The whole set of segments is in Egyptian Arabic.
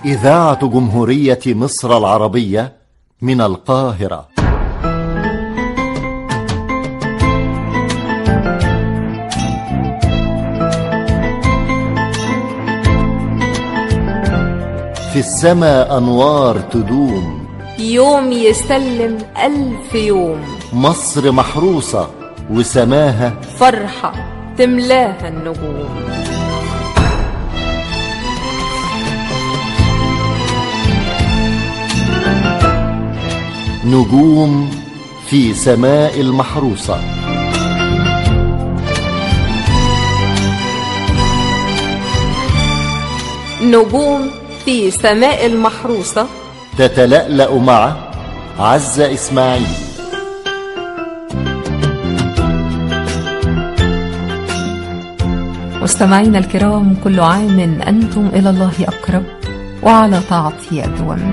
إذاعة جمهورية مصر العربية من القاهرة في السماء أنوار تدوم يوم يسلم ألف يوم مصر محروسة وسماها فرحة تملاها النجوم نجوم في سماء المحروسة نجوم في سماء المحروسة تتلألأ مع عزة إسماعيل مستمعينا الكرام كل عام أنتم إلى الله أقرب وعلى طاعته أدوم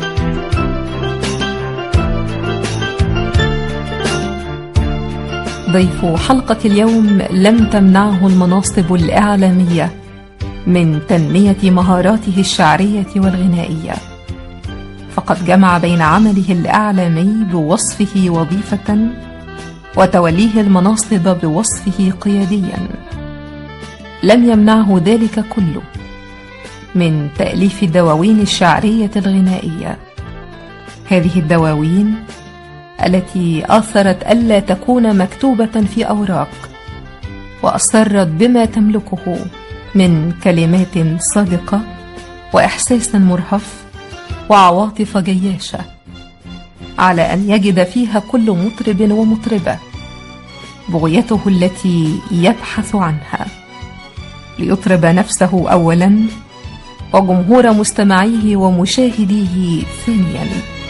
ضيف حلقة اليوم لم تمنعه المناصب الإعلامية من تنمية مهاراته الشعرية والغنائية فقد جمع بين عمله الإعلامي بوصفه وظيفة وتوليه المناصب بوصفه قياديا لم يمنعه ذلك كله من تأليف الدواوين الشعرية الغنائية هذه الدواوين التي آثرت ألا تكون مكتوبة في أوراق وأصرت بما تملكه من كلمات صادقة وإحساس مرهف وعواطف جياشة على أن يجد فيها كل مطرب ومطربة بغيته التي يبحث عنها ليطرب نفسه أولا وجمهور مستمعيه ومشاهديه ثانيا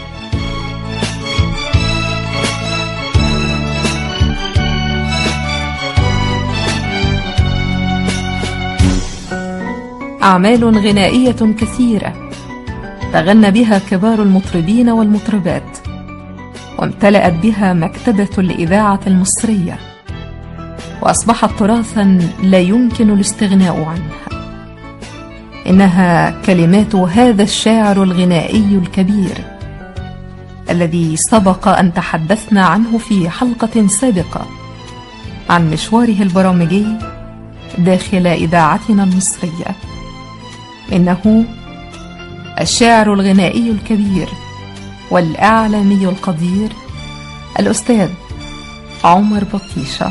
أعمال غنائية كثيرة تغنى بها كبار المطربين والمطربات وامتلأت بها مكتبة الإذاعة المصرية وأصبحت تراثا لا يمكن الاستغناء عنها إنها كلمات هذا الشاعر الغنائي الكبير الذي سبق أن تحدثنا عنه في حلقة سابقة عن مشواره البرامجي داخل إذاعتنا المصرية إنه الشاعر الغنائي الكبير والإعلامي القدير الأستاذ عمر بطيشة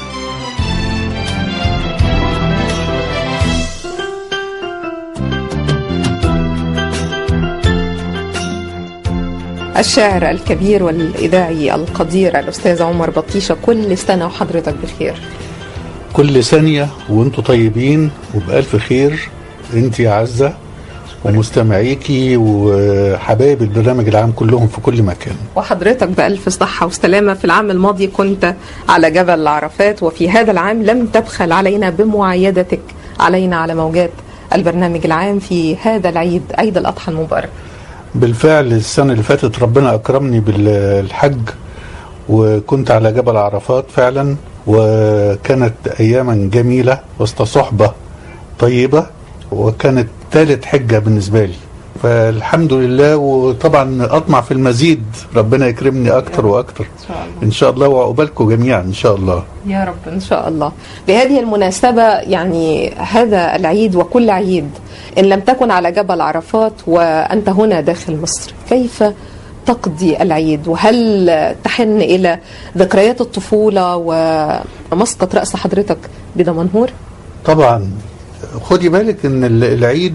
الشاعر الكبير والإذاعي القدير الأستاذ عمر بطيشة كل سنة وحضرتك بخير كل ثانية وانتم طيبين وبألف خير انت يا عزة ومستمعيكي وحبايب البرنامج العام كلهم في كل مكان وحضرتك بألف صحة وسلامة في العام الماضي كنت على جبل عرفات وفي هذا العام لم تبخل علينا بمعايدتك علينا على موجات البرنامج العام في هذا العيد عيد الأضحى المبارك بالفعل السنة اللي فاتت ربنا أكرمني بالحج وكنت على جبل عرفات فعلا وكانت أياما جميلة وسط صحبة طيبة وكانت ثالث حجة بالنسبة لي فالحمد لله وطبعا أطمع في المزيد ربنا يكرمني أكتر وأكتر إن شاء الله وعقبالكم جميعا إن شاء الله يا رب إن شاء الله بهذه المناسبة يعني هذا العيد وكل عيد إن لم تكن على جبل عرفات وأنت هنا داخل مصر كيف تقضي العيد وهل تحن إلى ذكريات الطفولة ومسقط رأس حضرتك بدمنهور؟ طبعا خدي بالك ان العيد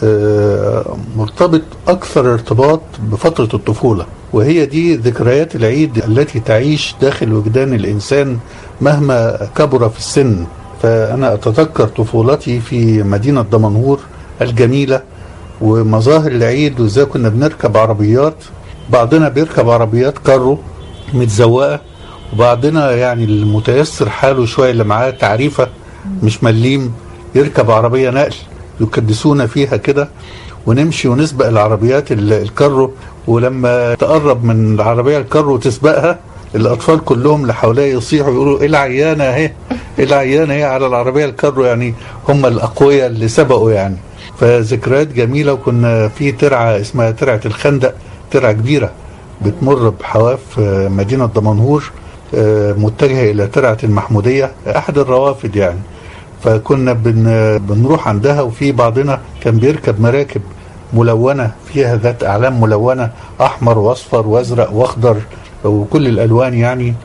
مرتبط اكثر ارتباط بفتره الطفوله وهي دي ذكريات العيد التي تعيش داخل وجدان الانسان مهما كبر في السن فانا اتذكر طفولتي في مدينه دمنهور الجميله ومظاهر العيد وازاي كنا بنركب عربيات بعضنا بيركب عربيات كارو متزوقه وبعضنا يعني المتيسر حاله شويه اللي معاه تعريفه مش مليم يركب عربيه نقل يكدسونا فيها كده ونمشي ونسبق العربيات الكارو ولما تقرب من العربيه الكارو وتسبقها الاطفال كلهم اللي حواليها يصيحوا يقولوا ايه العيانه اهي ايه العيانه اهي على العربيه الكارو يعني هم الاقوياء اللي سبقوا يعني فذكريات جميله وكنا في ترعه اسمها ترعه الخندق ترعه كبيره بتمر بحواف آه، مدينه دمنهور آه، متجهه الى ترعه المحموديه احد الروافد يعني فكنا بن بنروح عندها وفي بعضنا كان بيركب مراكب ملونه فيها ذات اعلام ملونه احمر واصفر وازرق واخضر وكل الالوان يعني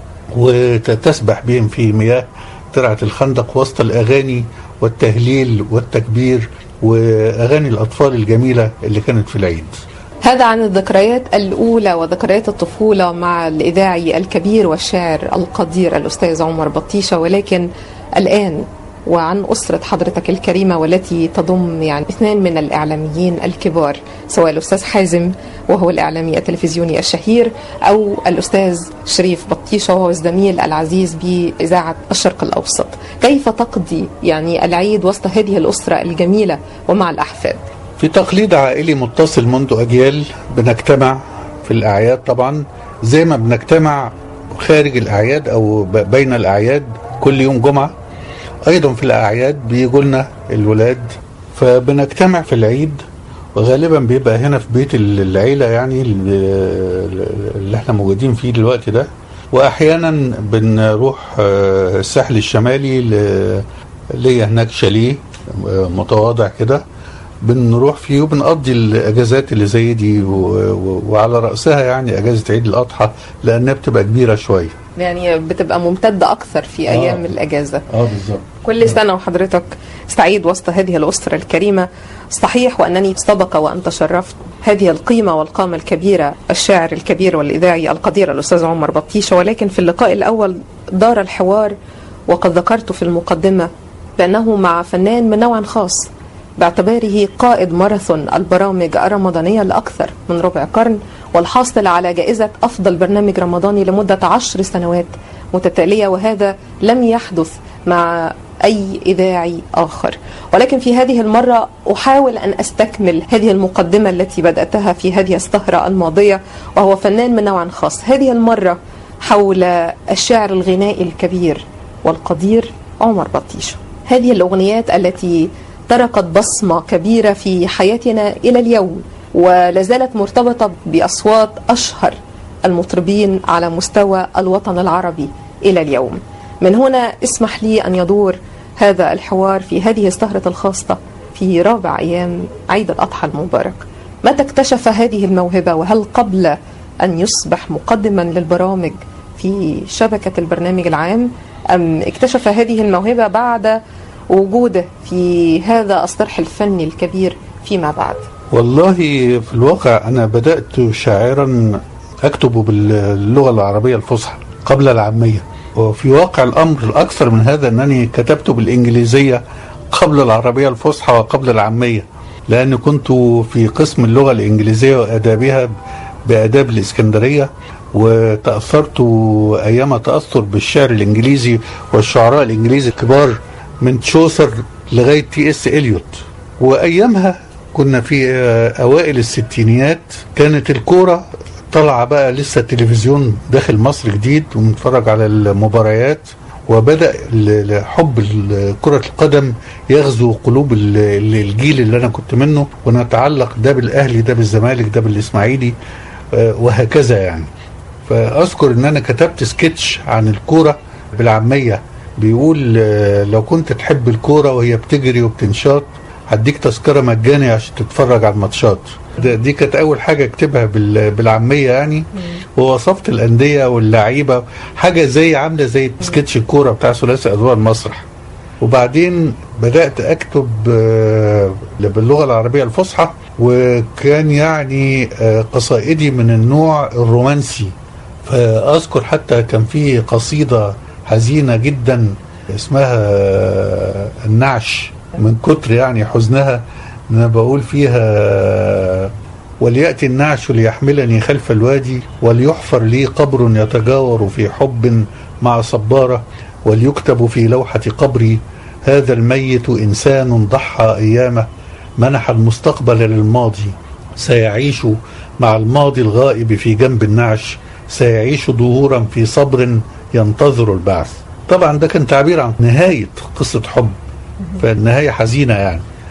وتسبح بهم في مياه ترعه الخندق وسط الاغاني والتهليل والتكبير واغاني الاطفال الجميله اللي كانت في العيد. هذا عن الذكريات الأولى وذكريات الطفولة مع الإذاعي الكبير والشاعر القدير الأستاذ عمر بطيشة ولكن الآن وعن أسرة حضرتك الكريمة والتي تضم يعني اثنان من الإعلاميين الكبار سواء الأستاذ حازم وهو الإعلامي التلفزيوني الشهير أو الأستاذ شريف بطيشة وهو الزميل العزيز بإذاعة الشرق الأوسط كيف تقضي يعني العيد وسط هذه الأسرة الجميلة ومع الأحفاد في تقليد عائلي متصل منذ أجيال بنجتمع في الأعياد طبعا زي ما بنجتمع خارج الأعياد أو ب- بين الأعياد كل يوم جمعة أيضا في الأعياد بيجوا لنا الولاد فبنجتمع في العيد وغالبا بيبقى هنا في بيت ال- العيلة يعني ال- اللي احنا موجودين فيه دلوقتي ده وأحيانا بنروح آه، الساحل الشمالي ل- ليا هناك شاليه آه، متواضع كده بنروح فيه وبنقضي الاجازات اللي زي دي و... و... وعلى راسها يعني اجازه عيد الاضحى لانها بتبقى كبيره شويه يعني بتبقى ممتدة أكثر في آه. أيام الأجازة اه بالظبط كل سنة وحضرتك سعيد وسط هذه الأسرة الكريمة صحيح وأنني سبق وأن تشرفت هذه القيمة والقامة الكبيرة الشاعر الكبير والإذاعي القدير الأستاذ عمر بطيشة ولكن في اللقاء الأول دار الحوار وقد ذكرت في المقدمة بأنه مع فنان من نوع خاص باعتباره قائد ماراثون البرامج الرمضانية لأكثر من ربع قرن والحاصل على جائزة أفضل برنامج رمضاني لمدة عشر سنوات متتالية وهذا لم يحدث مع أي إذاعي آخر ولكن في هذه المرة أحاول أن أستكمل هذه المقدمة التي بدأتها في هذه السهرة الماضية وهو فنان من نوع خاص هذه المرة حول الشاعر الغنائي الكبير والقدير عمر بطيشة هذه الأغنيات التي تركت بصمة كبيرة في حياتنا إلى اليوم ولا زالت مرتبطة بأصوات أشهر المطربين على مستوى الوطن العربي إلى اليوم من هنا اسمح لي أن يدور هذا الحوار في هذه السهرة الخاصة في رابع أيام عيد الأضحى المبارك متى اكتشف هذه الموهبة وهل قبل أن يصبح مقدما للبرامج في شبكة البرنامج العام أم اكتشف هذه الموهبة بعد وجوده في هذا الصرح الفني الكبير فيما بعد والله في الواقع انا بدات شاعرا اكتب باللغه العربيه الفصحى قبل العاميه وفي واقع الامر الاكثر من هذا انني كتبت بالانجليزيه قبل العربيه الفصحى وقبل العاميه لان كنت في قسم اللغه الانجليزيه وادابها باداب الاسكندريه وتاثرت ايام تاثر بالشعر الانجليزي والشعراء الانجليز الكبار من تشوسر لغايه تي اس اليوت وايامها كنا في آه، اوائل الستينيات كانت الكوره طلع بقى لسه التلفزيون داخل مصر جديد ونتفرج على المباريات وبدا ال- ال- حب ال- كره القدم يغزو قلوب ال- ال- الجيل اللي انا كنت منه ونتعلق ده بالاهلي ده بالزمالك ده بالاسماعيلي آه، وهكذا يعني فاذكر ان انا كتبت سكتش عن الكوره بالعاميه بيقول آه، لو كنت تحب الكوره وهي بتجري وبتنشاط هديك تذكره مجاني عشان تتفرج على الماتشات ده- دي كانت اول حاجه اكتبها بال- بالعاميه يعني ووصفت الانديه واللعيبه حاجه زي عامله زي سكتش الكوره بتاع ثلاثي ادوار المسرح وبعدين بدات اكتب آه، باللغه العربيه الفصحى وكان يعني آه، قصائدي من النوع الرومانسي فاذكر حتى كان في قصيده حزينه جدا اسمها آه، النعش من كتر يعني حزنها ان انا بقول فيها ولياتي النعش ليحملني خلف الوادي وليحفر لي قبر يتجاور في حب مع صباره وليكتب في لوحه قبري هذا الميت انسان ضحى ايامه منح المستقبل للماضي سيعيش مع الماضي الغائب في جنب النعش سيعيش ظهورا في صبر ينتظر البعث طبعا ده كان تعبير عن نهاية قصة حب فالنهاية حزينة يعني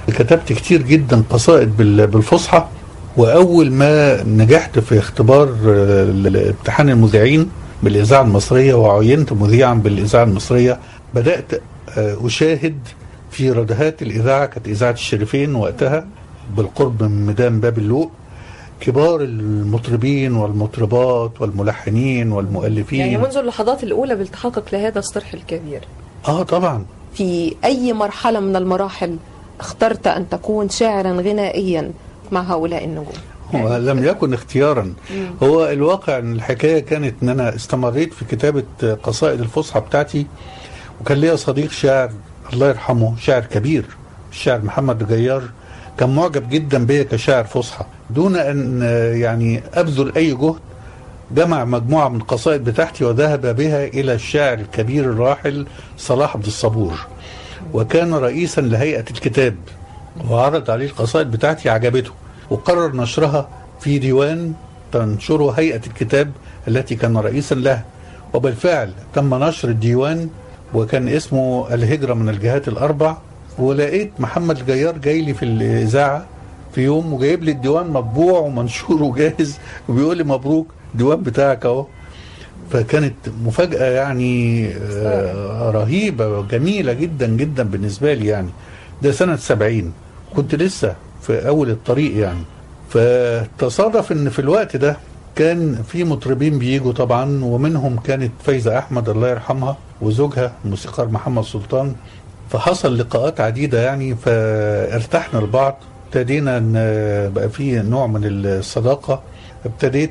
كتبت كتير جدا قصائد بال- بالفصحى واول ما نجحت في اختبار آه، ال- امتحان المذيعين بالاذاعه المصريه وعينت مذيعا بالاذاعه المصريه بدات آه، اشاهد في ردهات الاذاعه كانت اذاعه الشريفين وقتها بالقرب من ميدان باب اللوق كبار المطربين والمطربات والملحنين والمؤلفين يعني منذ اللحظات الأولى بالتحقق لهذا الصرح الكبير اه طبعا في أي مرحلة من المراحل اخترت أن تكون شاعرا غنائيا مع هؤلاء النجوم هو لم يكن اختيارا هو الواقع ان الحكايه كانت ان انا استمريت في كتابه قصائد الفصحى بتاعتي وكان ليا صديق شاعر الله يرحمه شاعر كبير الشاعر محمد جيار كان معجب جدا بيا كشاعر فصحى دون ان آه، يعني ابذل اي جهد جمع مجموعه من القصائد بتاعتي وذهب بها الى الشاعر الكبير الراحل صلاح عبد الصبور وكان رئيسا لهيئه الكتاب وعرض عليه القصائد بتاعتي عجبته وقرر نشرها في ديوان تنشره هيئة الكتاب التي كان رئيسا لها وبالفعل تم نشر الديوان وكان اسمه الهجرة من الجهات الأربع ولقيت محمد الجيار جاي لي في الإذاعة في يوم وجايب لي الديوان مطبوع ومنشور وجاهز وبيقول لي مبروك الديوان بتاعك اهو فكانت مفاجأة يعني آه، رهيبة وجميلة جدا جدا بالنسبة لي يعني ده سنة سبعين كنت لسه في أول الطريق يعني فتصادف إن في الوقت ده كان في مطربين بيجوا طبعا ومنهم كانت فايزة أحمد الله يرحمها وزوجها الموسيقار محمد سلطان فحصل لقاءات عديدة يعني فارتحنا لبعض ابتدينا ان بقى في نوع من الصداقة ابتديت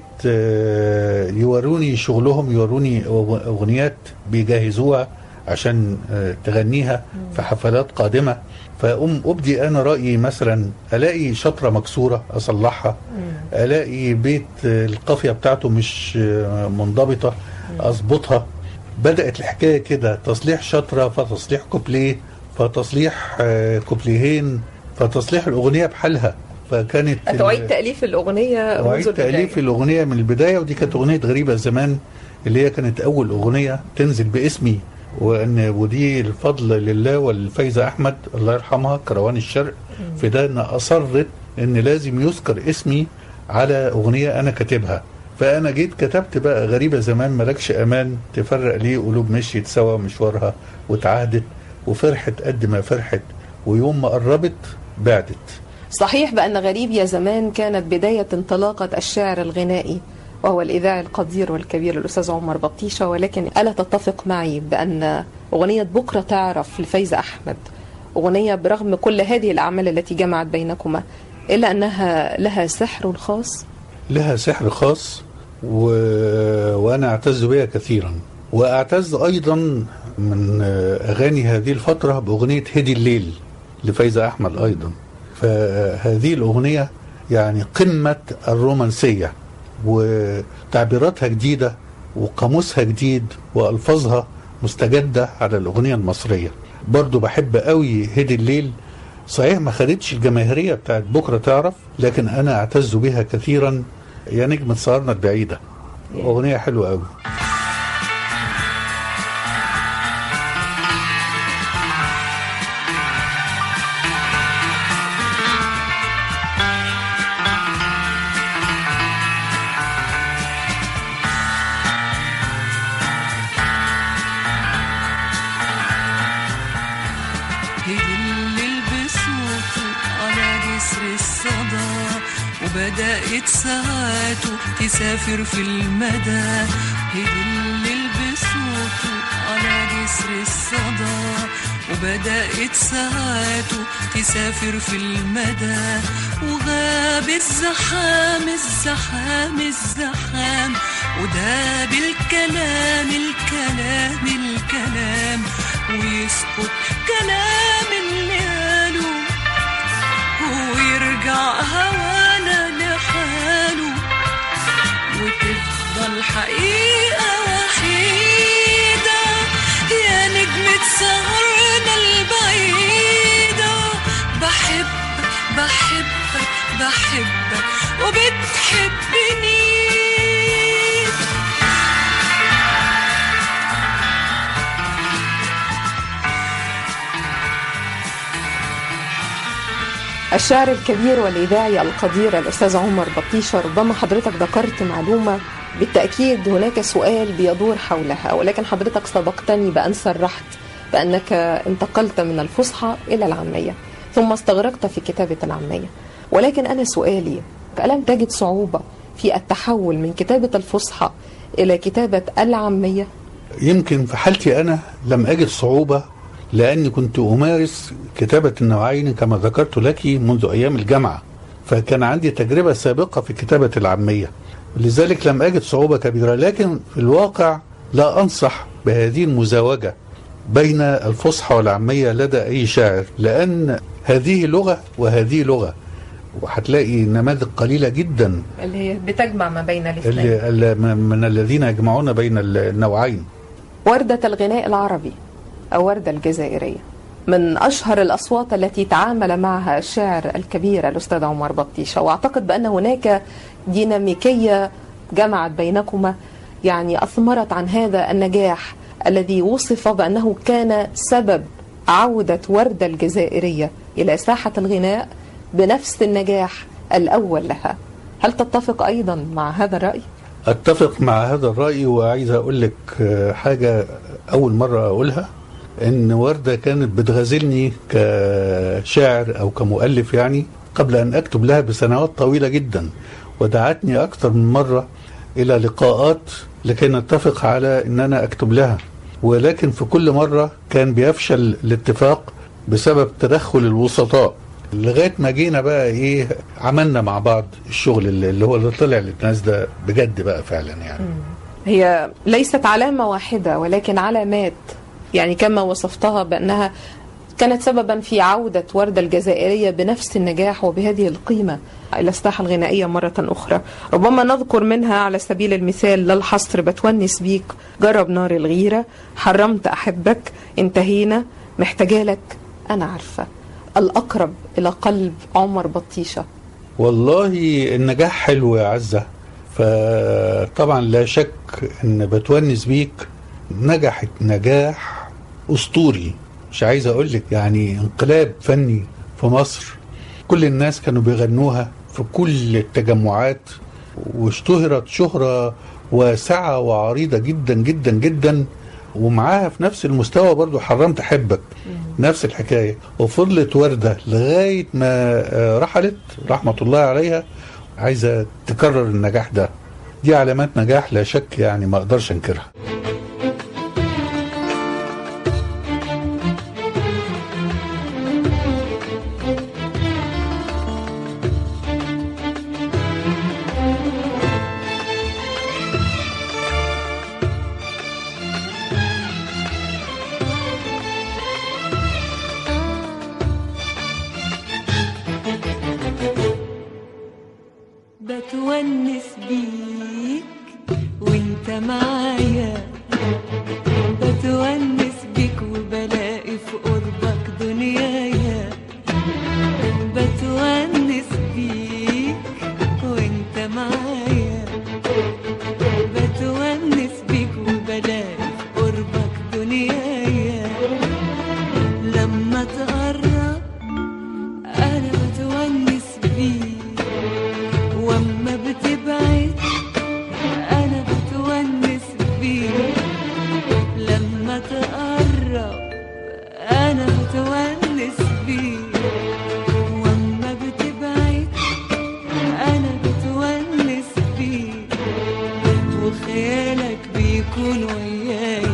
آه، يوروني شغلهم يوروني أغ- اغنيات بيجهزوها عشان آه، تغنيها في حفلات قادمة فأقوم أبدي أنا رأيي مثلا ألاقي شطرة مكسورة أصلحها ألاقي بيت آه، القافية بتاعته مش آه، منضبطة أظبطها بدأت الحكاية كده تصليح شطرة فتصليح كوبليه فتصليح آه، كوبليهين فتصليح الأغنية بحالها فكانت أتعيد تأليف الأغنية منذ وعيد البداية تأليف الأغنية من البداية ودي كانت أغنية غريبة زمان اللي هي كانت أول أغنية تنزل باسمي وأن ودي الفضل لله والفايزة أحمد الله يرحمها كروان الشرق في ده أن أصرت أن لازم يذكر اسمي على أغنية أنا كاتبها فأنا جيت كتبت بقى غريبة زمان ملكش أمان تفرق ليه قلوب مشيت سوا مشوارها وتعهدت وفرحت قد ما فرحت ويوم ما قربت بعدت صحيح بأن غريب يا زمان كانت بداية انطلاقة الشعر الغنائي وهو الإذاعي القدير والكبير الأستاذ عمر بطيشة ولكن ألا تتفق معي بأن أغنية بكرة تعرف لفايزة أحمد أغنية برغم كل هذه الأعمال التي جمعت بينكما إلا أنها لها سحر خاص لها سحر خاص و... وانا اعتز بها كثيرا واعتز ايضا من اغاني هذه الفتره باغنيه هدي الليل لفايزه احمد ايضا فهذه الاغنيه يعني قمه الرومانسيه وتعبيراتها جديده وقاموسها جديد والفاظها مستجده على الاغنيه المصريه برضو بحب قوي هدي الليل صحيح ما خدتش الجماهيريه بتاعت بكره تعرف لكن انا اعتز بها كثيرا يا نجمة سهرنا البعيدة أغنية حلوة أوي الليل بصوته على جسر الصدى وبدأت ساعاته تسافر في المدى الليل بصوته على جسر الصدى وبدأت ساعاته تسافر في المدى وغاب الزحام الزحام الزحام وداب الكلام الكلام الكلام ويسقط كلام اللي قاله ويرجع هوانا لحاله وتفضل حقيقة وحيدة يا نجمة سهرنا البعيدة بحبك بحبك بحبك وبتحبني الشاعر الكبير والإذاعي القدير الأستاذ عمر بطيشة ربما حضرتك ذكرت معلومة بالتأكيد هناك سؤال بيدور حولها ولكن حضرتك سبقتني بأن صرحت بأنك انتقلت من الفصحى إلى العامية ثم استغرقت في كتابة العامية ولكن أنا سؤالي ألم تجد صعوبة في التحول من كتابة الفصحى إلى كتابة العامية؟ يمكن في حالتي أنا لم أجد صعوبة لأني كنت أمارس كتابة النوعين كما ذكرت لك منذ أيام الجامعة فكان عندي تجربة سابقة في كتابة العامية لذلك لم أجد صعوبة كبيرة لكن في الواقع لا أنصح بهذه المزاوجة بين الفصحى والعامية لدى أي شاعر لأن هذه لغة وهذه لغة وهتلاقي نماذج قليلة جدا اللي هي بتجمع ما بين الاثنين اللي اللي من الذين يجمعون بين النوعين وردة الغناء العربي أو وردة الجزائرية من أشهر الأصوات التي تعامل معها الشاعر الكبير الأستاذ عمر بطيشة وأعتقد بأن هناك ديناميكية جمعت بينكما يعني أثمرت عن هذا النجاح الذي وصف بأنه كان سبب عودة وردة الجزائرية إلى ساحة الغناء بنفس النجاح الأول لها هل تتفق أيضا مع هذا الرأي؟ اتفق مع هذا الراي وعايز اقول لك آه، حاجه اول مره اقولها ان ورده كانت بتغازلني كشاعر او كمؤلف يعني قبل ان اكتب لها بسنوات طويله جدا ودعتني اكثر من مره الى لقاءات لكي نتفق على ان انا اكتب لها ولكن في كل مره كان بيفشل الاتفاق بسبب تدخل الوسطاء لغايه ما جينا بقى ايه عملنا مع بعض الشغل اللي اللي هو اللي طلع للناس ده بجد بقى فعلا يعني هي ليست علامة واحدة ولكن علامات يعني كما وصفتها بأنها كانت سببا في عودة وردة الجزائرية بنفس النجاح وبهذه القيمة إلى الساحة الغنائية مرة أخرى ربما نذكر منها على سبيل المثال للحصر بتونس بيك جرب نار الغيرة حرمت أحبك انتهينا محتاجالك أنا عارفة الأقرب إلى قلب عمر بطيشة والله النجاح حلو يا عزة فطبعا لا شك ان بتونس بيك نجحت نجاح اسطوري مش عايز اقول لك يعني انقلاب فني في مصر كل الناس كانوا بيغنوها في كل التجمعات واشتهرت شهرة واسعة وعريضة جدا جدا جدا ومعاها في نفس المستوى برضو حرمت احبك نفس الحكاية وفضلت وردة لغاية ما آه، رحلت رحمة الله عليها عايزة تكرر النجاح ده دي علامات نجاح لا شك يعني ما اقدرش انكرها بتونس بيك وانت معايا بتونس بيك وبلاقي في قربك دنيايا بتونس بيك وانت معايا بتونس بيك وبلاقي في قربك دنيايا لما تقرب انا بتونس بيك واما بتبعد انا بتونس بيك لما تقرب انا بتونس بيك واما بتبعد انا بتونس بيك وخيالك بيكون ويايا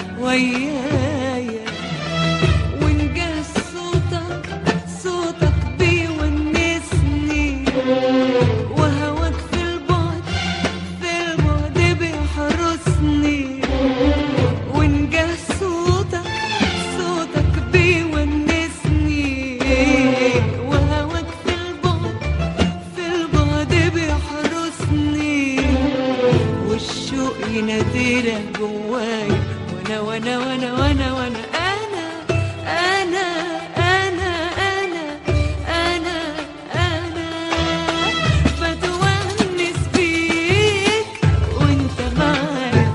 ويايا ونجاه صوتك صوتك بيونسني وهواك في البعد في البعد بيحرسني ونجاه صوتك صوتك بيونسني وهواك في البعد في البعد بيحرسني والشوق يناديلك جوايا وانا وانا وانا وانا وانا انا انا انا انا انا انا بتونس بيك وانت معايا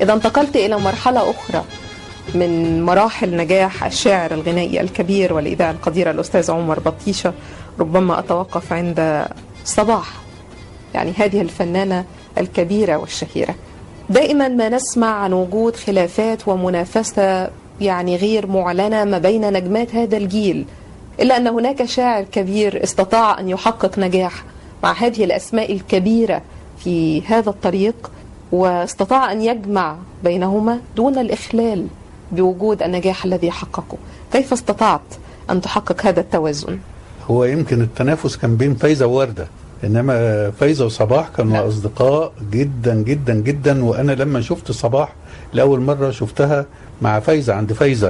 إذا انتقلت إلى مرحلة أخرى من مراحل نجاح الشاعر الغنائي الكبير والإذاعة القديرة الأستاذ عمر بطيشة ربما أتوقف عند صباح يعني هذه الفنانة الكبيرة والشهيرة دائما ما نسمع عن وجود خلافات ومنافسة يعني غير معلنة ما بين نجمات هذا الجيل إلا أن هناك شاعر كبير استطاع أن يحقق نجاح مع هذه الأسماء الكبيرة في هذا الطريق واستطاع أن يجمع بينهما دون الإخلال بوجود النجاح الذي حققه كيف استطعت أن تحقق هذا التوازن؟ هو يمكن التنافس كان بين فايزه وورده انما فايزه وصباح كانوا نعم. اصدقاء جدا جدا جدا وانا لما شفت صباح لاول مره شفتها مع فايزه عند فايزه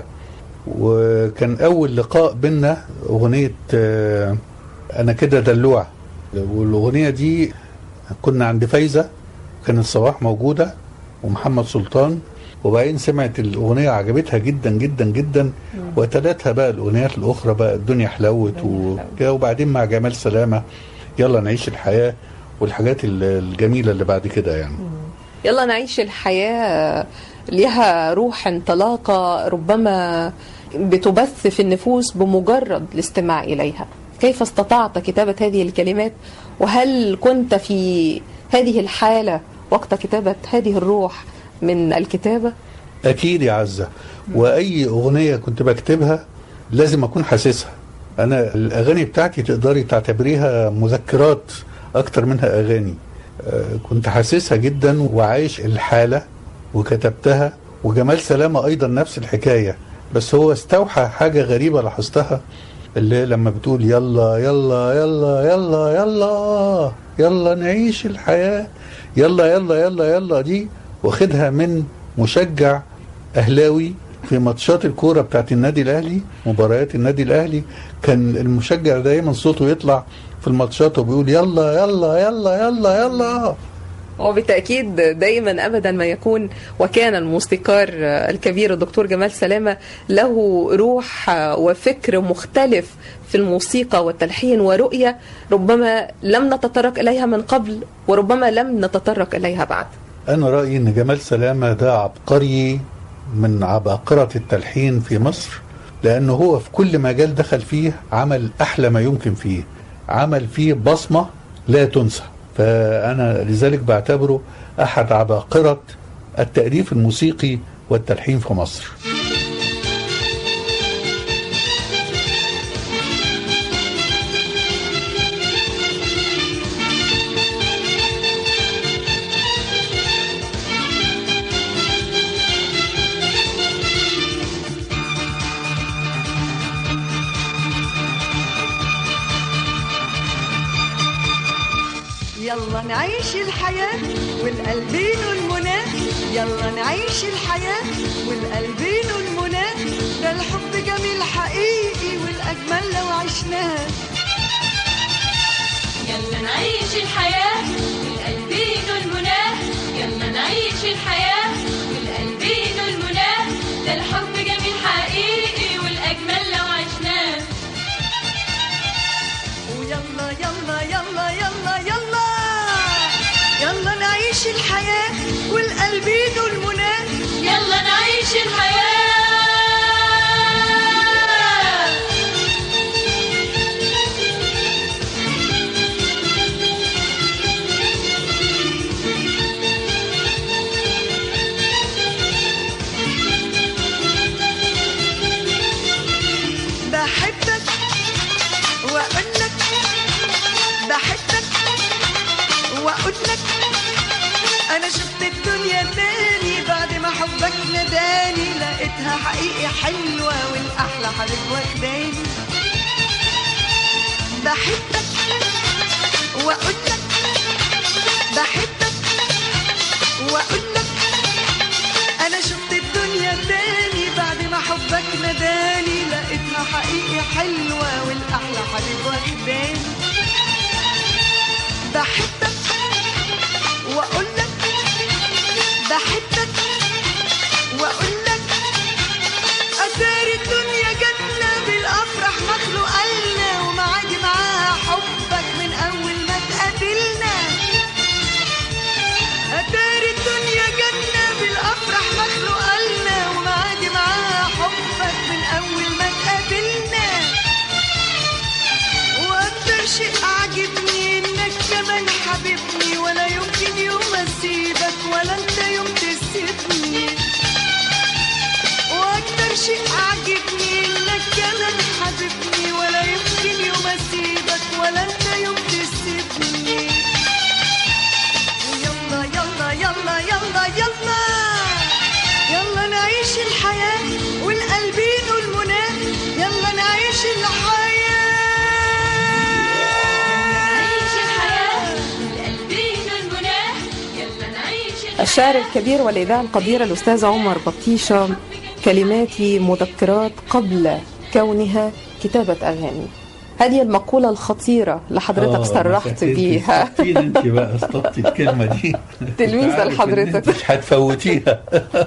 وكان اول لقاء بينا اغنيه آه، انا كده دلوع والاغنيه دي كنا عند فايزه كانت صباح موجوده ومحمد سلطان وبعدين سمعت الاغنيه عجبتها جدا جدا جدا وتلاتها بقى الاغنيات الاخرى بقى الدنيا حلوت و- وبعدين مع جمال سلامه يلا نعيش الحياه والحاجات ال- الجميله اللي بعد كده يعني يلا نعيش الحياة لها روح انطلاقة ربما بتبث في النفوس بمجرد الاستماع إليها كيف استطعت كتابة هذه الكلمات وهل كنت في هذه الحالة وقت كتابة هذه الروح من الكتابة اكيد يا عزه واي اغنيه كنت بكتبها لازم اكون حاسسها انا الاغاني بتاعتي تقدري تعتبريها مذكرات اكتر منها اغاني آه، كنت حاسسها جدا وعايش الحاله وكتبتها وجمال سلامه ايضا نفس الحكايه بس هو استوحى حاجه غريبه لاحظتها اللي هي لما بتقول يلا يلا يلا يلا يلا يلا نعيش الحياه يلا يلا يلا يلا دي واخدها من مشجع اهلاوي في ماتشات الكوره بتاعت النادي الاهلي مباريات النادي الاهلي كان المشجع دايما صوته يطلع في الماتشات وبيقول يلا يلا يلا يلا يلا وبالتأكيد دائما أبدا ما يكون وكان الموسيقار الكبير الدكتور جمال سلامة له روح وفكر مختلف في الموسيقى والتلحين ورؤية ربما لم نتطرق إليها من قبل وربما لم نتطرق إليها بعد انا رايي ان جمال سلامه ده عبقري من عباقره التلحين في مصر لانه هو في كل مجال دخل فيه عمل احلى ما يمكن فيه عمل فيه بصمه لا تنسى فانا لذلك بعتبره احد عباقره التاليف الموسيقي والتلحين في مصر يلا نعيش الحياة والقلبين المنى يلا نعيش الحياة والقلبين المنى ده الحب جميل حقيقي والأجمل لو عشناه يلا نعيش الحياة والقلبين المناه يلا نعيش الحياة والقلبين المناه ده الحب جميل حقيقي والأجمل لو عشناه ويلا يلا يلا يلا يلا يلا نعيش الحياة والقلبين المنى يلا نعيش الحياة بحبك واقول لك بحبك واقول لك انا شفت الدنيا تاني بعد ما حبك ناداني لقيتها حقيقي حلوه والاحلى حبيب واخداني بحبك واقول لك بحبك واقول لك انا شفت الدنيا تاني بعد ما حبك ناداني لقيتها حقيقي حلوه والاحلى حبيب واخداني بحبك واقول لك بحبك واقول لك اتاري الدنيا جاتنا بالافراح مخلوقه لنا ومعادي معاها حبك من اول ما اتقابلنا اتاري الدنيا جاتنا بالافراح ولا انت يوم تسيبني يلا يلا يلا يلا يلا يلا نعيش الحياة والقلبين والمنى يلا نعيش الحياة نعيش الحياة والقلبين المناه يلا نعيش الحياة الشاعر الكبير والإذاعة القديرة الأستاذ عمر بطيشة كلماتي مذكرات قبل كونها كتابة أغاني هذه المقولة الخطيرة اللي حضرتك صرحت بيها استطيع انت بقى استطي الكلمه دي تلميذة أنت عارف إن لحضرتك. أنت مش هتفوتيها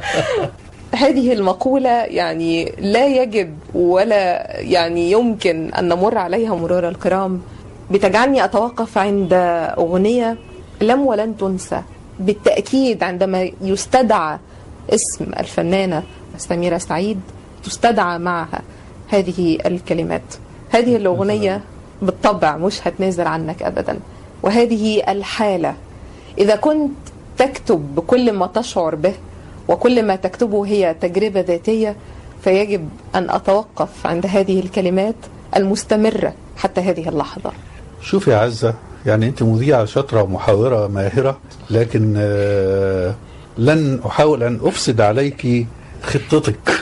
هذه المقولة يعني لا يجب ولا يعني يمكن أن نمر عليها مرور الكرام بتجعلني أتوقف عند أغنية لم ولن تنسى بالتأكيد عندما يستدعى اسم الفنانة سميرة سعيد تستدعى معها هذه الكلمات هذه الأغنية بالطبع مش هتنازل عنك أبدا وهذه الحالة إذا كنت تكتب بكل ما تشعر به وكل ما تكتبه هي تجربة ذاتية فيجب أن أتوقف عند هذه الكلمات المستمرة حتى هذه اللحظة شوفي يا عزة يعني انت مذيعة شاطرة ومحاورة ماهرة لكن آه، لن احاول ان افسد عليك خطتك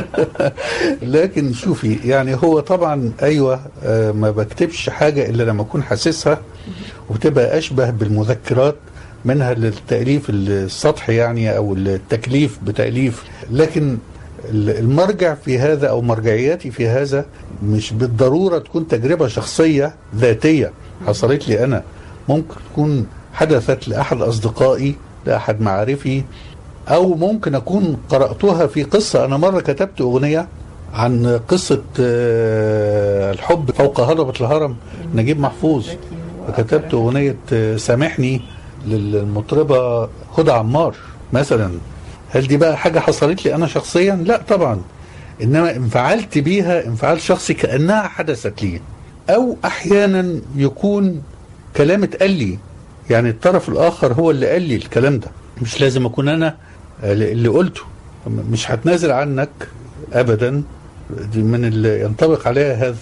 لكن شوفي يعني هو طبعا ايوه آه، ما بكتبش حاجة الا لما اكون حاسسها وبتبقى اشبه بالمذكرات منها للتأليف السطحي يعني او التكليف بتأليف لكن المرجع في هذا او مرجعياتي في هذا مش بالضروره تكون تجربه شخصيه ذاتيه حصلت لي انا ممكن تكون حدثت لاحد اصدقائي لاحد معارفي او ممكن اكون قراتها في قصه انا مره كتبت اغنيه عن قصه آه، الحب فوق هضبه الهرم نجيب محفوظ فكتبت اغنيه آه، سامحني للمطربه هدى عمار مثلا هل دي بقى حاجه حصلت لي انا شخصيا لا طبعا انما انفعلت بيها انفعال شخصي كانها حدثت لي او احيانا يكون كلام اتقال لي يعني الطرف الاخر هو اللي قال لي الكلام ده مش لازم اكون انا اللي قلته مش هتنازل عنك ابدا دي من اللي ينطبق عليها هذا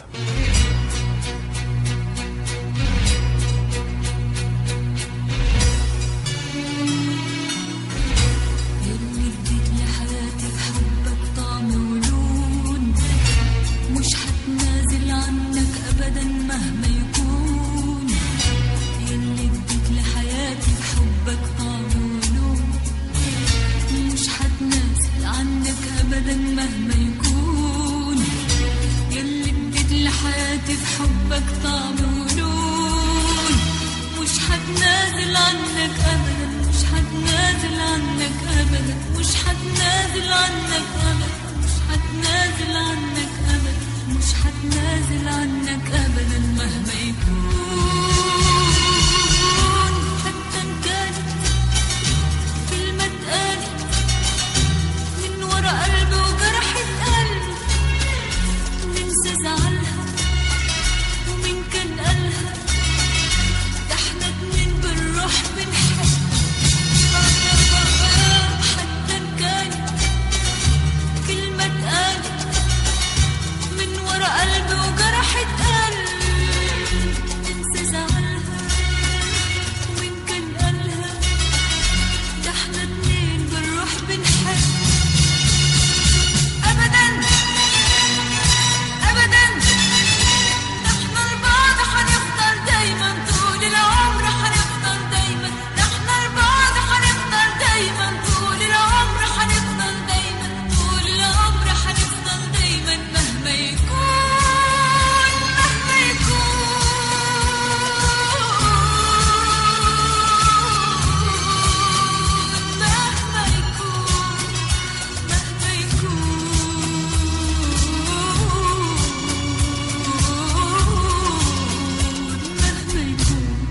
يلي اديت لحياتي بحبك طعم ولون مش هتنازل عنك ابدا مهما يكون يلي اديت لحياتي بحبك طعم ولون مش هتنازل عنك ابدا مهما يكون يلي اديت لحياتي بحبك طعم ولون مش هتنازل عنك ابدا مش هتنازل عنك ابدا مش هتنازل عنك ابدا مش هتنازل عنك ابدا مش هتنازل عنك ابدا مهما يكون حتى ان كانت كلمة اتقالت من ورا قلبي وجرحت قلبي ننسى زعلها ومين كان قالها ده احنا اتنين بالروح بنحب حتى ان كانت كلمة اتقالت من ورا قلبي وجرحت قلبي ننسى زعلها ومين كان قالها ده احنا اتنين بالروح بنحب ابدا ابدا احنا لبعض هنفضل دايما طول العمر هنفضل دايما احنا لبعض هنفضل دايما طول العمر هنفضل دايما طول العمر هنفضل دايما مهما يكون مهما يكون مهما يكون مهما يكون مهما يكون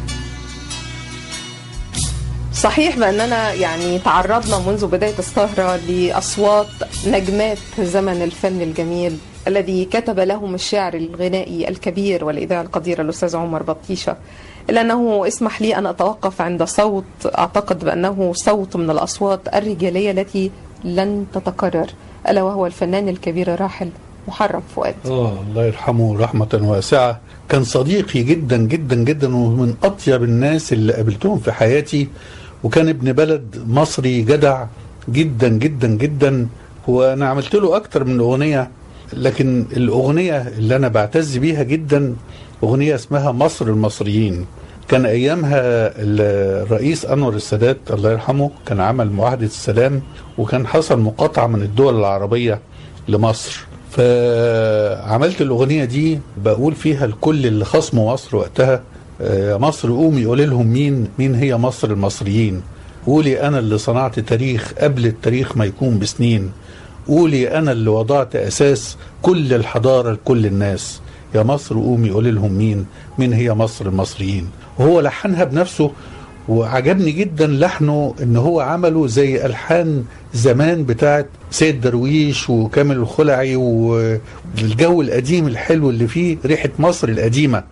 صحيح بأننا يعني تعرضنا منذ بداية السهرة لأصوات نجمات زمن الفن الجميل الذي كتب لهم الشاعر الغنائي الكبير والإذاعة القديرة الأستاذ عمر بطيشة إلا أنه اسمح لي أن أتوقف عند صوت أعتقد بأنه صوت من الأصوات الرجالية التي لن تتكرر ألا وهو الفنان الكبير الراحل محرم فؤاد اه الله يرحمه رحمة واسعة كان صديقي جدا جدا جدا ومن أطيب الناس اللي قابلتهم في حياتي وكان ابن بلد مصري جدع جدا جدا جدا وأنا عملت له أكتر من أغنية لكن الأغنية اللي أنا بعتز بيها جدا أغنية اسمها مصر المصريين كان أيامها الرئيس أنور السادات الله يرحمه كان عمل معاهدة السلام وكان حصل مقاطعة من الدول العربية لمصر فعملت الأغنية دي بقول فيها الكل اللي خصموا مصر وقتها آه، مصر قوم يقول لهم مين مين هي مصر المصريين قولي أنا اللي صنعت تاريخ قبل التاريخ ما يكون بسنين قولي أنا اللي وضعت أساس كل الحضارة لكل الناس يا مصر قومي قولي لهم مين مين هي مصر المصريين وهو لحنها بنفسه وعجبني جدا لحنه ان هو عمله زي الحان زمان بتاعت سيد درويش وكامل الخلعي والجو القديم الحلو اللي فيه ريحه مصر القديمه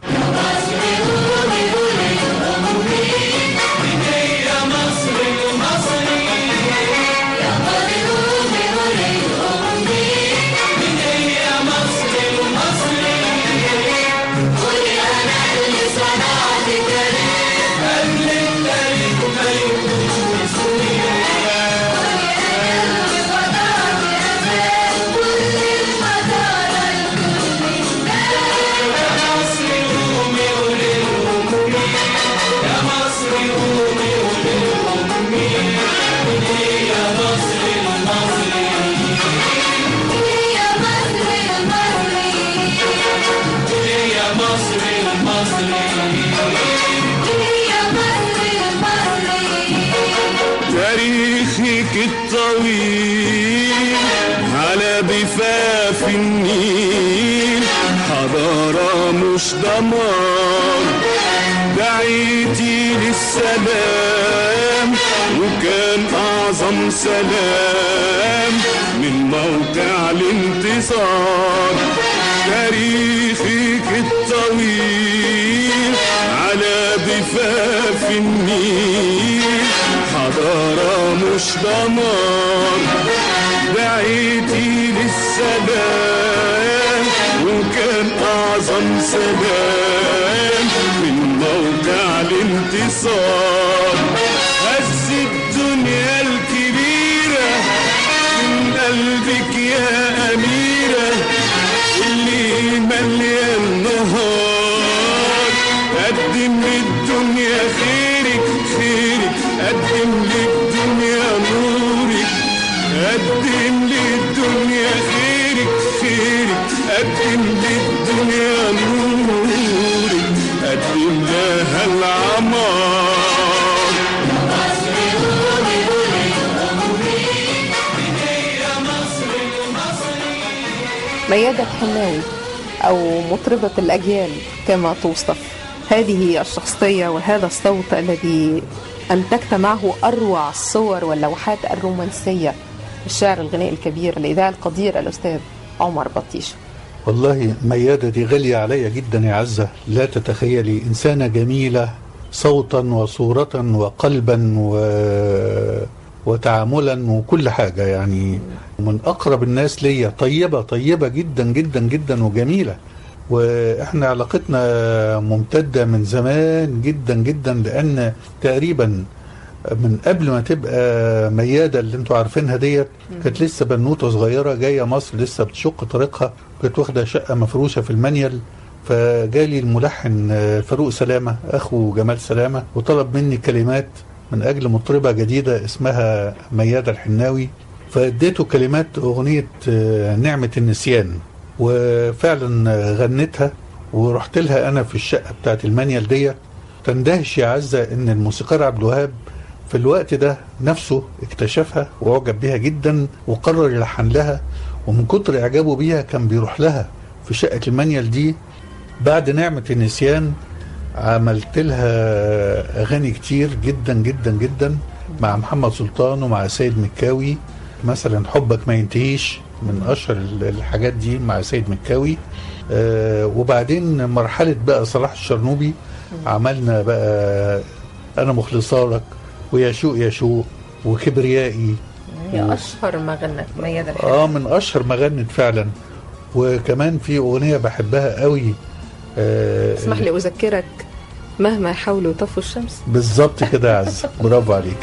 تاريخك الطويل على ضفاف النيل حضارة مش دمار دعيتي للسلام وكان أعظم سلام من موقع الانتصار تاريخك الطويل على ضفاف النيل حضارة مش دمار دعيتي للسلام وكان أعظم سلام من موقع الانتصار هز الدنيا الكبيرة من قلبك يا أميرة اللي مليان نهار قدم للدنيا خيرك خيرك قدم للدنيا نورك قدم للدنيا خيرك خيرك قدم للدنيا نورك قدم لها العمار ميادة حناوي أو مطربة الأجيال كما توصف هذه هي الشخصية وهذا الصوت الذي أنتجت معه أروع الصور واللوحات الرومانسية الشاعر الغنائي الكبير الإذاعي القدير الأستاذ عمر بطيشة والله ميادة دي غالية عليا جدا يا عزة لا تتخيلي إنسانة جميلة صوتا وصورة وقلبا و... وتعاملا وكل حاجة يعني من أقرب الناس ليا طيبة طيبة جدا جدا جدا وجميلة واحنا علاقتنا ممتدة من زمان جدا جدا لأن تقريبا من قبل ما تبقى ميادة اللي انتوا عارفينها ديت كانت لسه بنوتة صغيرة جاية مصر لسه بتشق طريقها كانت واخدة شقة مفروشة في المنيل فجالي الملحن آه، فاروق سلامة أخو جمال سلامة وطلب مني كلمات من أجل مطربة جديدة اسمها ميادة الحناوي فاديته كلمات أغنية آه، نعمة النسيان وفعلا آه، غنتها ورحت لها أنا في الشقة بتاعت المنيل ديت تندهش يا عزة إن الموسيقار عبد الوهاب في الوقت ده نفسه اكتشفها واعجب بيها جدا وقرر يلحن لها ومن كتر اعجابه بيها كان بيروح لها في شقه المانيال دي بعد نعمه النسيان عملت لها اغاني كتير جدا جدا جدا مع محمد سلطان ومع سيد مكاوي مثلا حبك ما ينتهيش من اشهر ال- الحاجات دي مع سيد مكاوي آه وبعدين مرحله بقى صلاح الشرنوبي عملنا بقى انا مخلصارك ويا شوق يا شوق وكبريائي هي أشهر ما غنت ميادة اه من اشهر ما غنت فعلا وكمان في اغنيه بحبها قوي آه، اسمح لي اذكرك مهما يحاولوا يطفوا الشمس بالظبط كده يا عز برافو عليك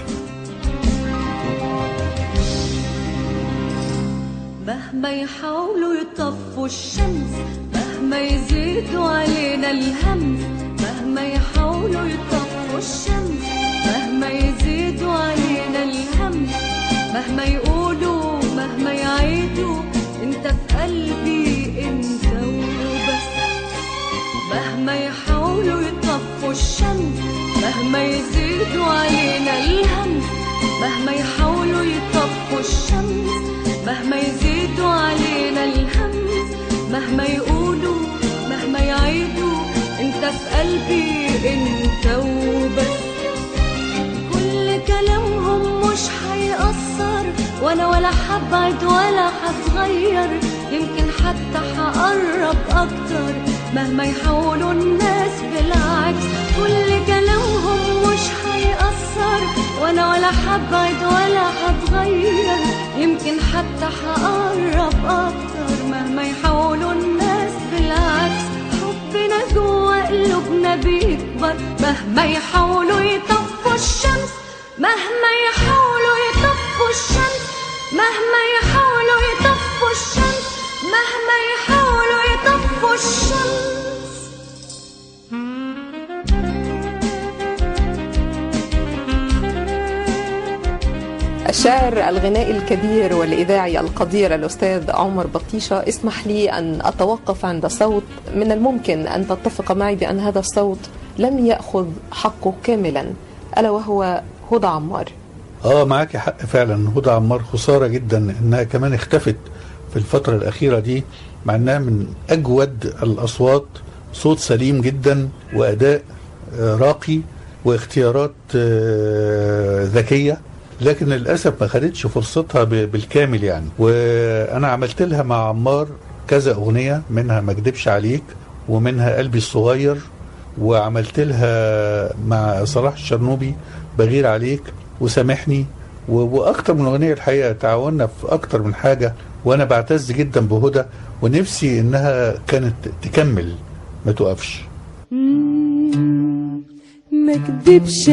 مهما يحاولوا يطفوا الشمس مهما يزيدوا علينا الهمس مهما يحاولوا يطفوا الشمس مهما يزيدوا علينا الهمس مهما يقولوا مهما يعيدوا انت في قلبي انت وبس مهما يحاولوا يطفوا الشمس مهما يزيدوا علينا الهمس مهما يحاولوا يطفوا الشمس مهما يزيدوا علينا الهمس مهما يقولوا مهما يعيدوا انت في قلبي انت وبس كل كلامهم مش هيأثر وانا ولا حبعد ولا هتغير يمكن حتى هقرب اكتر مهما يحاولوا الناس بالعكس كل كلامهم مش هيأثر وانا ولا حبعد ولا هتغير يمكن حتى هقرب اكتر مهما يحاولوا الناس بالعكس حبنا جوا قلوبنا بيكبر مهما يحاولوا يطفوا الشمس مهما يحاولوا يطفوا الشمس مهما يحاولوا يطفوا الشمس مهما يحاولوا يطفوا الشمس الشاعر الغنائي الكبير والإذاعي القدير الأستاذ عمر بطيشة اسمح لي أن أتوقف عند صوت من الممكن أن تتفق معي بأن هذا الصوت لم يأخذ حقه كاملا ألا وهو هدى عمار اه معاك حق فعلا هدى عمار خساره جدا انها كمان اختفت في الفتره الاخيره دي مع انها من اجود الاصوات صوت سليم جدا واداء آه، راقي واختيارات آه، ذكيه لكن للاسف ما خدتش فرصتها ب- بالكامل يعني وانا عملت لها مع عمار كذا اغنيه منها ما اكدبش عليك ومنها قلبي الصغير وعملت لها مع صلاح الشرنوبي بغير عليك وسامحني و- واكتر من اغنيه الحقيقه تعاوننا في اكتر من حاجه وانا بعتز جدا بهدى ونفسي انها كانت تكمل ما توقفش ما اكدبش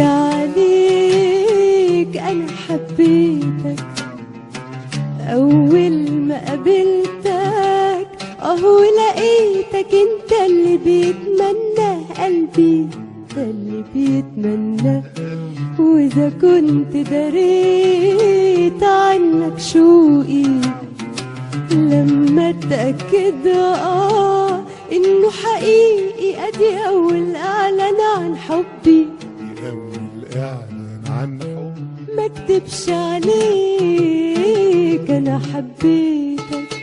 عليك انا حبيتك اول ما قابلتك اهو لقيتك انت اللي بيتمنى قلبي ده اللي بيتمنى واذا كنت دريت عنك شوقي لما اتاكد اه انه حقيقي ادي اول اعلان عن حبي ما اكدبش عليك انا حبيتك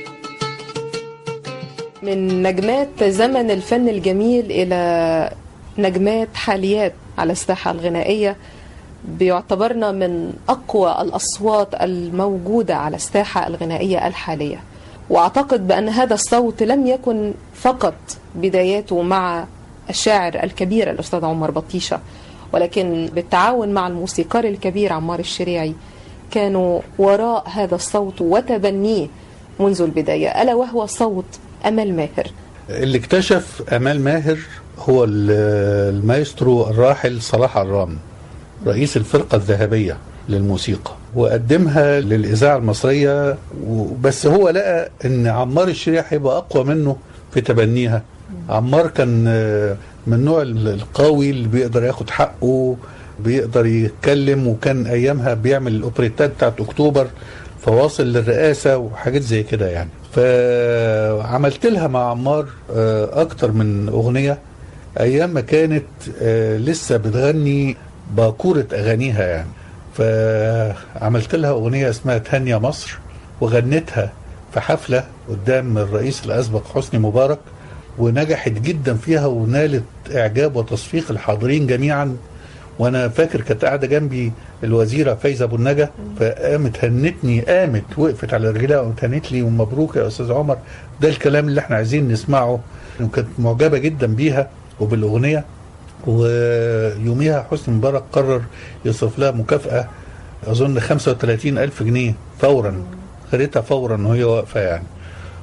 من نجمات زمن الفن الجميل إلى نجمات حاليات على الساحة الغنائية بيعتبرنا من أقوى الأصوات الموجودة على الساحة الغنائية الحالية وأعتقد بأن هذا الصوت لم يكن فقط بداياته مع الشاعر الكبير الأستاذ عمر بطيشة ولكن بالتعاون مع الموسيقار الكبير عمار الشريعي كانوا وراء هذا الصوت وتبنيه منذ البداية ألا وهو صوت أمل ماهر اللي اكتشف امال ماهر هو ال- المايسترو الراحل صلاح عرام رئيس الفرقه الذهبيه للموسيقى وقدمها للاذاعه المصريه و- بس هو لقى ان عمار الشريع هيبقى اقوى منه في تبنيها عمار كان آه، من النوع ال- القوي اللي بيقدر ياخد حقه بيقدر يتكلم وكان ايامها بيعمل الاوبريتات بتاعت اكتوبر فواصل للرئاسه وحاجات زي كده يعني فعملت لها مع عمار آه، اكتر من اغنيه ايام ما كانت آه، لسه بتغني باكوره اغانيها يعني فعملت لها اغنيه اسمها تهنيا مصر وغنتها في حفله قدام الرئيس الاسبق حسني مبارك ونجحت جدا فيها ونالت اعجاب وتصفيق الحاضرين جميعا وانا فاكر كانت قاعده جنبي الوزيره فايزه ابو النجا فقامت هنتني قامت وقفت على رجلها وقامت هنت لي ومبروك يا استاذ عمر ده الكلام اللي احنا عايزين نسمعه وكانت معجبه جدا بيها وبالاغنيه ويوميها حسني مبارك قرر يصرف لها مكافاه اظن 35 الف جنيه فورا خدتها فورا وهي واقفه يعني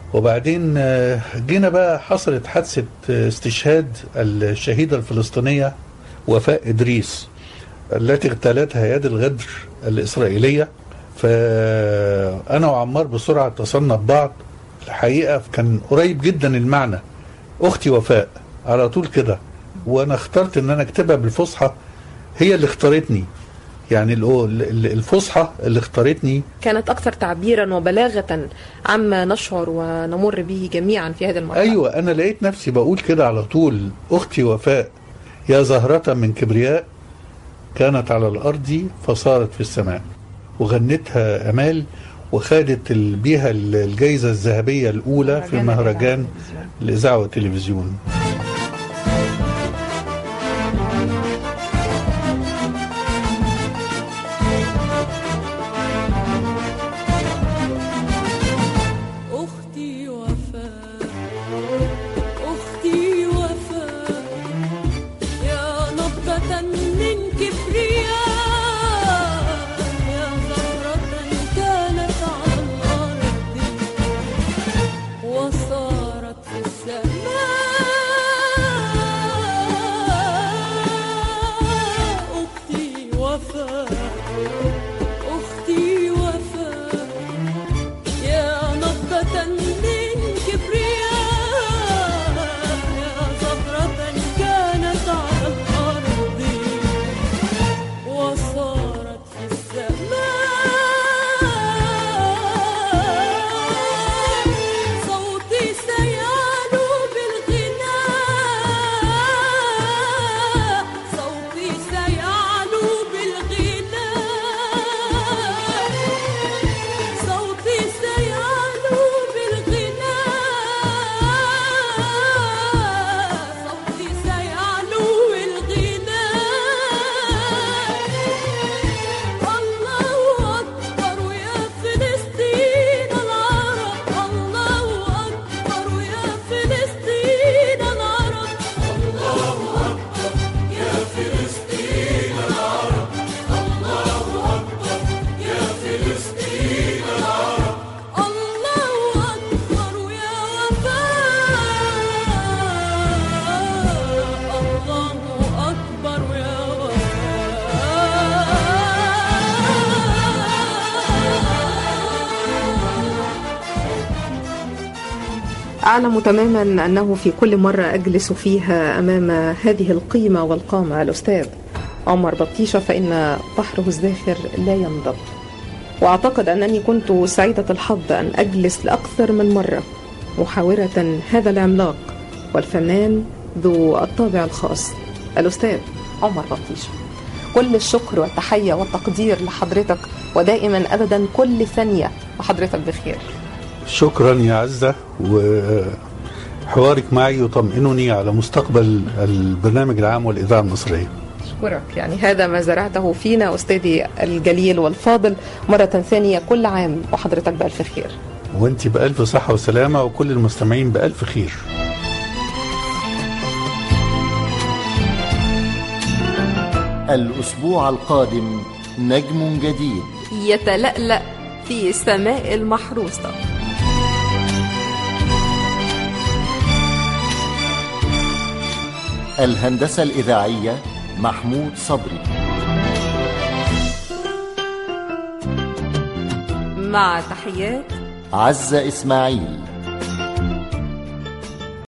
وبعدين آه، جينا بقى حصلت حادثة آه، استشهاد الشهيدة الفلسطينية وفاء إدريس التي اغتالتها يد الغدر الإسرائيلية فأنا وعمار بسرعة اتصلنا ببعض الحقيقة كان قريب جدا المعنى أختي وفاء على طول كده وأنا اخترت إن أنا أكتبها بالفصحى هي اللي اختارتني يعني ال- ال- الفصحى اللي اختارتني كانت أكثر تعبيرا وبلاغة عما نشعر ونمر به جميعا في هذه المرحلة ايوه انا لقيت نفسي بقول كده على طول اختي وفاء يا زهرة من كبرياء كانت على الارض فصارت في السماء وغنتها امال وخدت ال- بيها ال- الجائزة الذهبية الأولى في مهرجان الإذاعة والتلفزيون أختي وفاء أختي وفاء يا نبضة من كبرياء يا زهرة كانت على الأرض وصارت في السماء أختي وفاء أختي وفاء يا نبضة من كبرياء يا زهرة كانت على الأرض وصارت في السماء صوتي سيعلو بالغناء صوتي سيعلو بالغناء صوتي سيعلو بالغناء صوتي سيعلو بالغناء الله أكبر يا فلسطين العرب الله أكبر يا فلسطين العرب الله أكبر يا فلسطين العرب الله أكبر يا فلسطين العرب الله أكبر يا وفاء الله أكبر يا وفاء أعلم تماما أنه في كل مرة أجلس فيها أمام هذه القيمة والقامة الأستاذ عمر بطيشة فإن بحره الزاخر لا ينضب وأعتقد أنني كنت سعيدة الحظ أن أجلس لأكثر من مرة محاورة هذا العملاق والفنان ذو الطابع الخاص الأستاذ عمر بطيشة كل الشكر والتحية والتقدير لحضرتك ودائما أبدا كل ثانية وحضرتك بخير شكرا يا عزة وحوارك معي يطمئنني على مستقبل البرنامج العام والإذاعة المصرية أشكرك يعني هذا ما زرعته فينا أستاذي الجليل والفاضل مرة ثانية كل عام وحضرتك بألف خير وانت بألف صحة وسلامة وكل المستمعين بألف خير الأسبوع القادم نجم جديد يتلألأ في السماء المحروسة الهندسة الإذاعية محمود صبري مع تحيات عزة إسماعيل